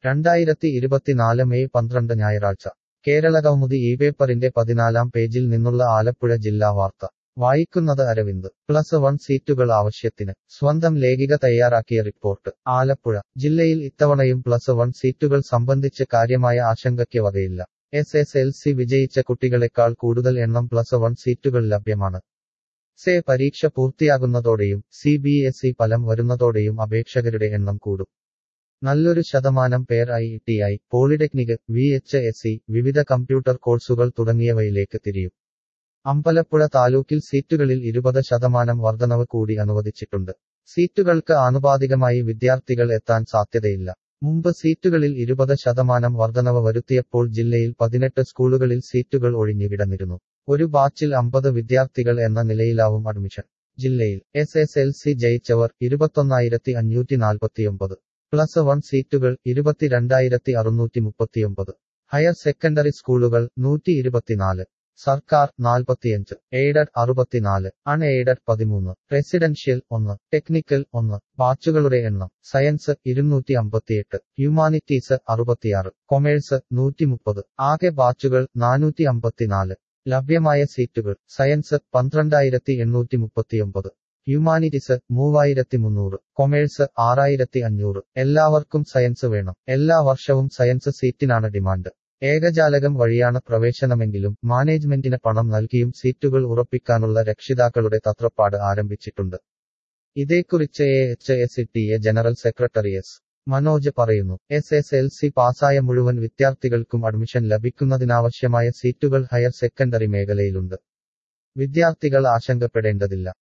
രണ്ടായിരത്തി ഇരുപത്തിനാല് മെയ് പന്ത്രണ്ട് ഞായറാഴ്ച കേരളകൗമുദി ഈ പേപ്പറിന്റെ പതിനാലാം പേജിൽ നിന്നുള്ള ആലപ്പുഴ ജില്ലാ വാർത്ത വായിക്കുന്നത് അരവിന്ദ് പ്ലസ് വൺ സീറ്റുകൾ ആവശ്യത്തിന് സ്വന്തം ലേഖിക തയ്യാറാക്കിയ റിപ്പോർട്ട് ആലപ്പുഴ ജില്ലയിൽ ഇത്തവണയും പ്ലസ് വൺ സീറ്റുകൾ സംബന്ധിച്ച് കാര്യമായ ആശങ്കയ്ക്ക് വകയില്ല എസ് എസ് എൽ സി വിജയിച്ച കുട്ടികളെക്കാൾ കൂടുതൽ എണ്ണം പ്ലസ് വൺ സീറ്റുകൾ ലഭ്യമാണ് സെ പരീക്ഷ പൂർത്തിയാകുന്നതോടെയും സി ബി എസ് ഇ ഫലം വരുന്നതോടെയും അപേക്ഷകരുടെ എണ്ണം കൂടും നല്ലൊരു ശതമാനം പേർ I T I polytechnic V H S E വിവിധ കമ്പ്യൂട്ടർ കോഴ്സുകൾ തുടങ്ങിയവയിലേക്ക് തിരിയും അമ്പലപ്പുഴ താലൂക്കിൽ സീറ്റുകളിൽ ഇരുപത് ശതമാനം വർധനവ് കൂടി അനുവദിച്ചിട്ടുണ്ട് സീറ്റുകൾക്ക് ആനുപാതികമായി വിദ്യാർത്ഥികൾ എത്താൻ സാധ്യതയില്ല മുമ്പ് സീറ്റുകളിൽ ഇരുപത് ശതമാനം വർധനവ് വരുത്തിയപ്പോൾ ജില്ലയിൽ പതിനെട്ട് സ്കൂളുകളിൽ സീറ്റുകൾ ഒഴിഞ്ഞുകിടന്നിരുന്നു ഒരു ബാച്ചിൽ അമ്പത് വിദ്യാർത്ഥികൾ എന്ന നിലയിലാവും അഡ്മിഷൻ ജില്ലയിൽ എസ് എസ് എൽ സി ജയിച്ചവർ ഇരുപത്തൊന്നായിരത്തി അഞ്ഞൂറ്റി നാൽപ്പത്തിയൊമ്പത് പ്ലസ് വൺ സീറ്റുകൾ ഇരുപത്തിരണ്ടായിരത്തി അറുന്നൂറ്റി മുപ്പത്തിയൊമ്പത് ഹയർ സെക്കൻഡറി സ്കൂളുകൾ നൂറ്റി ഇരുപത്തിനാല് സർക്കാർ നാൽപ്പത്തിയഞ്ച് എയ്ഡഡ് അറുപത്തിനാല് അൺ എയ്ഡഡ് പതിമൂന്ന് റെസിഡൻഷ്യൽ ഒന്ന് ടെക്നിക്കൽ ഒന്ന് ബാച്ചുകളുടെ എണ്ണം സയൻസ് ഇരുന്നൂറ്റി അമ്പത്തിയെട്ട് ഹ്യൂമാനിറ്റീസ് അറുപത്തിയാറ് കൊമേഴ്സ് നൂറ്റി മുപ്പത് ആകെ ബാച്ചുകൾ നാനൂറ്റി അമ്പത്തിനാല് ലഭ്യമായ സീറ്റുകൾ സയൻസ് പന്ത്രണ്ടായിരത്തി എണ്ണൂറ്റി മുപ്പത്തിയൊമ്പത് ഹ്യൂമാനിറ്റീസ് മൂവായിരത്തി മുന്നൂറ് കൊമേഴ്സ് ആറായിരത്തി അഞ്ഞൂറ് എല്ലാവർക്കും സയൻസ് വേണം എല്ലാ വർഷവും സയൻസ് സീറ്റിനാണ് ഡിമാൻഡ് ഏകജാലകം വഴിയാണ് പ്രവേശനമെങ്കിലും മാനേജ്മെന്റിന് പണം നൽകിയും സീറ്റുകൾ ഉറപ്പിക്കാനുള്ള രക്ഷിതാക്കളുടെ തത്രപ്പാട് ആരംഭിച്ചിട്ടുണ്ട് ഇതേക്കുറിച്ച് A H S T A general secretary S Manoj പറയുന്നു എസ് എസ് എൽ സി പാസായ മുഴുവൻ വിദ്യാർത്ഥികൾക്കും അഡ്മിഷൻ ലഭിക്കുന്നതിനാവശ്യമായ സീറ്റുകൾ ഹയർ സെക്കൻഡറി മേഖലയിലുണ്ട് വിദ്യാർത്ഥികൾ ആശങ്കപ്പെടേണ്ടതില്ല